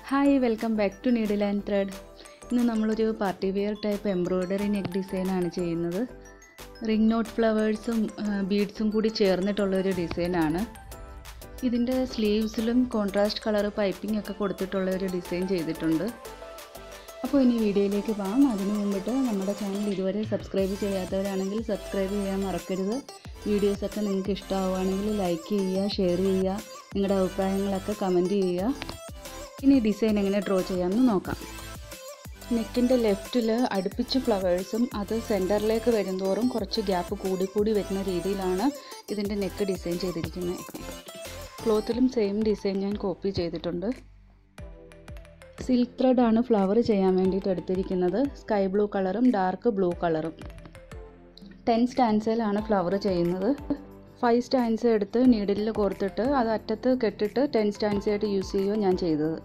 hi welcome back to needle and thread ഇന്ന് നമ്മളൊരു party wear type embroidery neck ഡിസൈനാണ് ചെയ്യുന്നത് റിംഗ് നോട്ട് ഫ്ലവേഴ്സും ബീഡ്സും കൂടി ചേർന്നിട്ടുള്ള ഒരു ഡിസൈനാണ് ഇതിൻ്റെ സ്ലീവ്സിലും കോൺട്രാസ്റ്റ് കളർ പൈപ്പിംഗ് ഒക്കെ കൊടുത്തിട്ടുള്ള ഒരു ഡിസൈൻ ചെയ്തിട്ടുണ്ട് അപ്പോൾ ഇനി വീഡിയോയിലേക്ക് പോകാം അതിനു മുമ്പിട്ട് നമ്മുടെ ചാനൽ ഇതുവരെ സബ്സ്ക്രൈബ് ചെയ്യാത്തവരാണെങ്കിൽ സബ്സ്ക്രൈബ് ചെയ്യാൻ മറക്കരുത് വീഡിയോസൊക്കെ നിങ്ങൾക്ക് ഇഷ്ടമാവുകയാണെങ്കിൽ ലൈക്ക് ചെയ്യുക ഷെയർ ചെയ്യുക നിങ്ങളുടെ അഭിപ്രായങ്ങളൊക്കെ കമൻറ്റ് ചെയ്യുക ഇനി ഡിസൈൻ എങ്ങനെ ഡ്രോ ചെയ്യാമെന്ന് നോക്കാം നെക്കിൻ്റെ ലെഫ്റ്റിൽ അടുപ്പിച്ച് ഫ്ലവേഴ്സും അത് സെൻറ്ററിലേക്ക് വരുന്തോറും കുറച്ച് ഗ്യാപ്പ് കൂടി കൂടി വരുന്ന രീതിയിലാണ് ഇതിൻ്റെ നെക്ക് ഡിസൈൻ ചെയ്തിരിക്കുന്നത് ക്ലോത്തിലും സെയിം ഡിസൈൻ ഞാൻ കോപ്പി ചെയ്തിട്ടുണ്ട് സിൽക്ക് ത്രെഡാണ് ഫ്ലവർ ചെയ്യാൻ വേണ്ടിയിട്ട് എടുത്തിരിക്കുന്നത് സ്കൈ ബ്ലൂ കളറും ഡാർക്ക് ബ്ലൂ കളറും ടെൻ സ്റ്റാൻസയിലാണ് ഫ്ലവർ ചെയ്യുന്നത് ഫൈവ് സ്റ്റാൻസ് എടുത്ത് നീഡിലിൽ കോർത്തിട്ട് അത് അറ്റത്ത് കെട്ടിട്ട് ടെൻ സ്റ്റാൻസ് ആയിട്ട് യൂസ് ചെയ്യുകയോ ഞാൻ ചെയ്തത്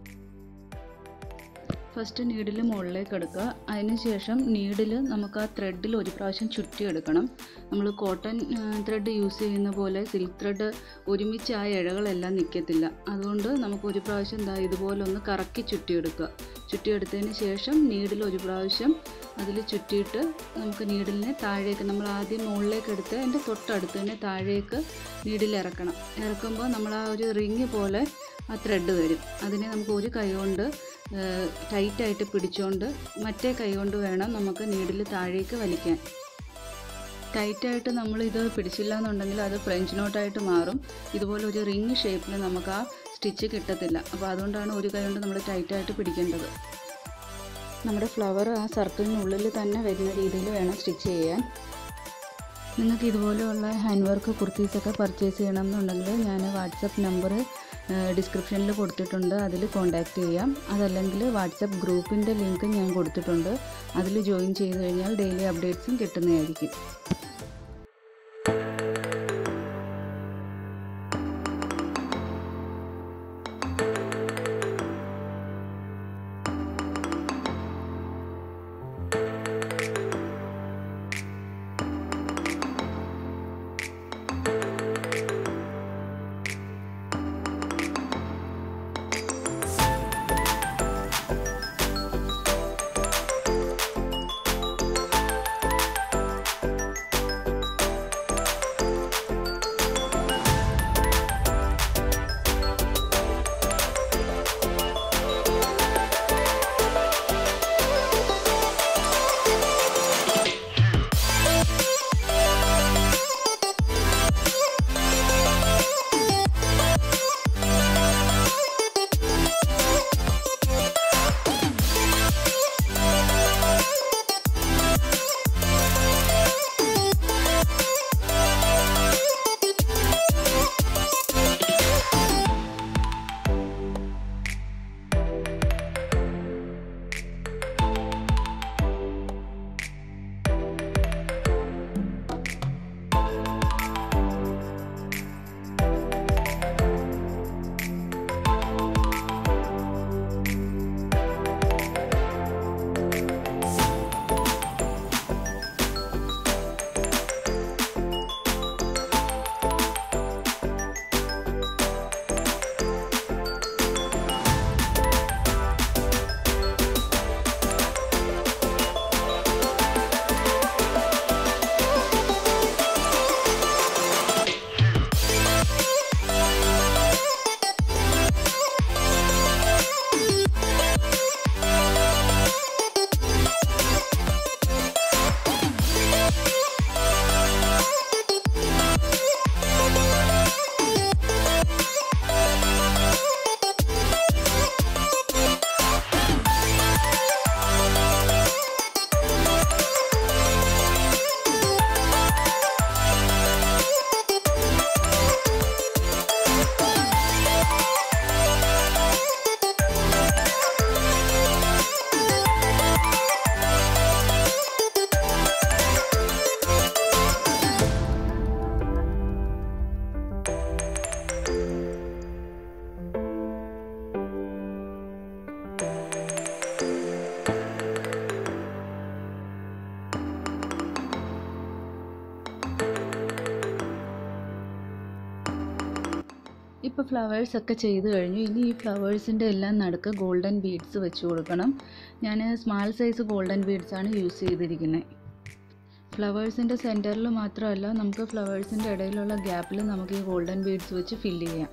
ഫസ്റ്റ് നീഡിൽ മുകളിലേക്ക് എടുക്കുക അതിന് ശേഷം നീഡിൽ നമുക്ക് ആ ത്രെഡിൽ ഒരു പ്രാവശ്യം ചുറ്റിയെടുക്കണം നമ്മൾ കോട്ടൺ ത്രെഡ് യൂസ് ചെയ്യുന്ന പോലെ സിൽക്ക് ത്രെഡ് ഒരുമിച്ച് ആ ഇഴകളെല്ലാം നിൽക്കത്തില്ല അതുകൊണ്ട് നമുക്ക് ഒരു പ്രാവശ്യം എന്താ ഇതുപോലെ ഒന്ന് കറക്കി ചുറ്റിയെടുക്കുക ചുറ്റിയെടുത്തതിന് ശേഷം നീഡിൽ ഒരു പ്രാവശ്യം അതിൽ ചുറ്റിയിട്ട് നമുക്ക് നീഡിലിനെ താഴേക്ക് നമ്മൾ ആദ്യം മുകളിലേക്ക് എടുത്ത് അതിൻ്റെ തൊട്ടടുത്ത് തന്നെ താഴേക്ക് നീഡിൽ ഇറക്കണം ഇറക്കുമ്പോൾ നമ്മൾ ആ ഒരു റിങ് പോലെ ആ ത്രെഡ് വരും അതിനെ നമുക്ക് ഒരു കൈ കൊണ്ട് ടൈറ്റായിട്ട് പിടിച്ചുകൊണ്ട് മറ്റേ കൈ കൊണ്ട് വേണം നമുക്ക് നീഡിൽ താഴേക്ക് വലിക്കാൻ ടൈറ്റായിട്ട് നമ്മൾ ഇത് പിടിച്ചില്ല എന്നുണ്ടെങ്കിൽ അത് ഫ്രഞ്ച് നോട്ടായിട്ട് മാറും ഇതുപോലെ ഒരു റിങ് ഷേപ്പിൽ നമുക്ക് ആ സ്റ്റിച്ച് കിട്ടത്തില്ല അപ്പോൾ അതുകൊണ്ടാണ് ഒരു കൈ കൊണ്ട് നമ്മൾ ടൈറ്റായിട്ട് പിടിക്കേണ്ടത് നമ്മുടെ ഫ്ലവർ ആ സർക്കിളിനുള്ളിൽ തന്നെ വരുന്ന രീതിയിൽ വേണം സ്റ്റിച്ച് ചെയ്യാൻ നിങ്ങൾക്ക് ഇതുപോലെയുള്ള ഹാൻഡ് വർക്ക് കുർത്തീസൊക്കെ പർച്ചേസ് ചെയ്യണം എന്നുണ്ടെങ്കിൽ ഞാൻ വാട്സപ്പ് നമ്പർ ഡിസ്ക്രിപ്ഷനിൽ കൊടുത്തിട്ടുണ്ട് അതിൽ കോൺടാക്റ്റ് ചെയ്യാം അതല്ലെങ്കിൽ വാട്സപ്പ് ഗ്രൂപ്പിൻ്റെ ലിങ്ക് ഞാൻ കൊടുത്തിട്ടുണ്ട് അതിൽ ജോയിൻ ചെയ്ത് കഴിഞ്ഞാൽ ഡെയിലി അപ്ഡേറ്റ്സും കിട്ടുന്നതായിരിക്കും ഇപ്പോൾ ഫ്ലവേഴ്സ് ഒക്കെ ചെയ്ത് കഴിഞ്ഞു ഇനി ഈ ഫ്ലവേഴ്സിൻ്റെ എല്ലാം നടുക്ക് ഗോൾഡൻ ബീഡ്സ് വെച്ച് കൊടുക്കണം ഞാൻ സ്മാൾ സൈസ് ഗോൾഡൻ ബീഡ്സ് ആണ് യൂസ് ചെയ്തിരിക്കുന്നത് ഫ്ലവേഴ്സിൻ്റെ സെൻറ്ററിൽ മാത്രമല്ല നമുക്ക് ഫ്ലവേഴ്സിൻ്റെ ഇടയിലുള്ള ഗ്യാപ്പിൽ നമുക്ക് ഈ ഗോൾഡൻ ബീഡ്സ് വെച്ച് ഫില്ല് ചെയ്യാം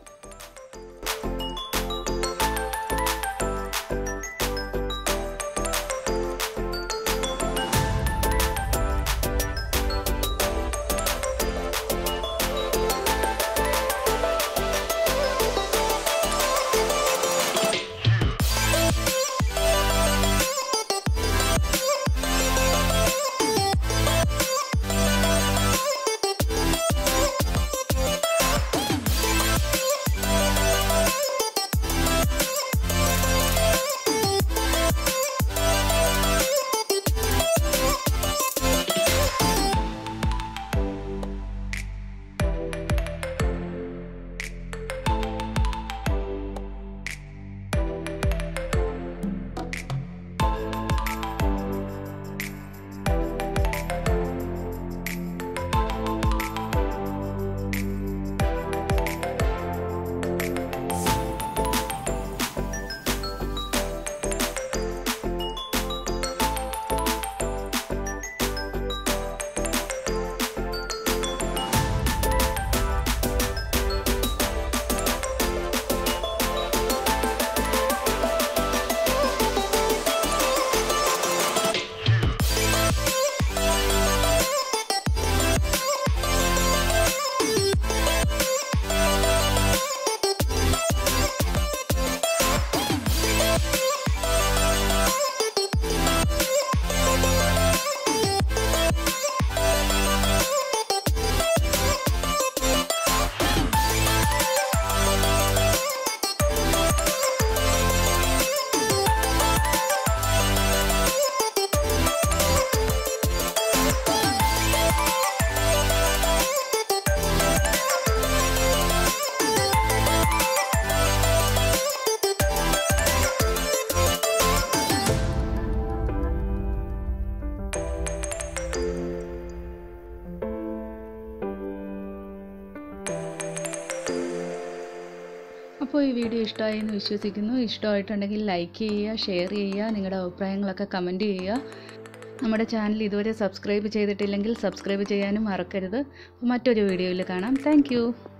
അപ്പോൾ ഈ വീഡിയോ ഇഷ്ടമായി എന്ന് വിശ്വസിക്കുന്നു ഇഷ്ടമായിട്ടുണ്ടെങ്കിൽ ലൈക്ക് ചെയ്യുക ഷെയർ ചെയ്യുക നിങ്ങളുടെ അഭിപ്രായങ്ങളൊക്കെ കമൻറ്റ് ചെയ്യുക നമ്മുടെ ചാനൽ ഇതുവരെ സബ്സ്ക്രൈബ് ചെയ്തിട്ടില്ലെങ്കിൽ സബ്സ്ക്രൈബ് ചെയ്യാനും മറക്കരുത് അപ്പോൾ മറ്റൊരു വീഡിയോയിൽ കാണാം താങ്ക്